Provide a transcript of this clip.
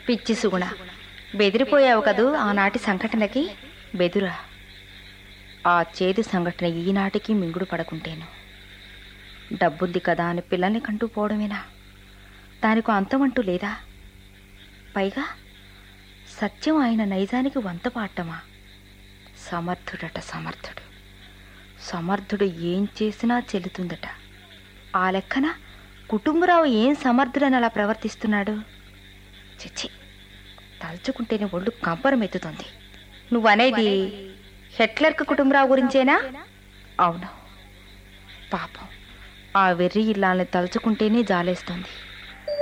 పిచ్చి సుగుణ బెదిరిపోయావు కదూ ఆనాటి సంఘటనకి బెదురా ఆ చేదు సంఘటన ఈనాటికి మింగుడు పడకుంటేను డబ్బుంది కదా అని పిల్లల్ని కంటూ పోవడమేనా దానికి అంతమంటూ లేదా పైగా సత్యం ఆయన నైజానికి వంత పాడటమా సమర్థుడట సమర్థుడు సమర్థుడు ఏం చేసినా చెల్లుతుందట ఆ లెక్కన కుటుంబరావు ఏం సమర్థుడని అలా ప్రవర్తిస్తున్నాడు చిచ్చి తలుచుకుంటేనే ఒళ్ళు కంపరం ఎత్తుతుంది నువ్వనేది హెట్లర్క్ కుటుంబరావు గురించేనా అవును పాపం ఆ వెర్రి ఇల్లాలని తలుచుకుంటేనే జాలేస్తుంది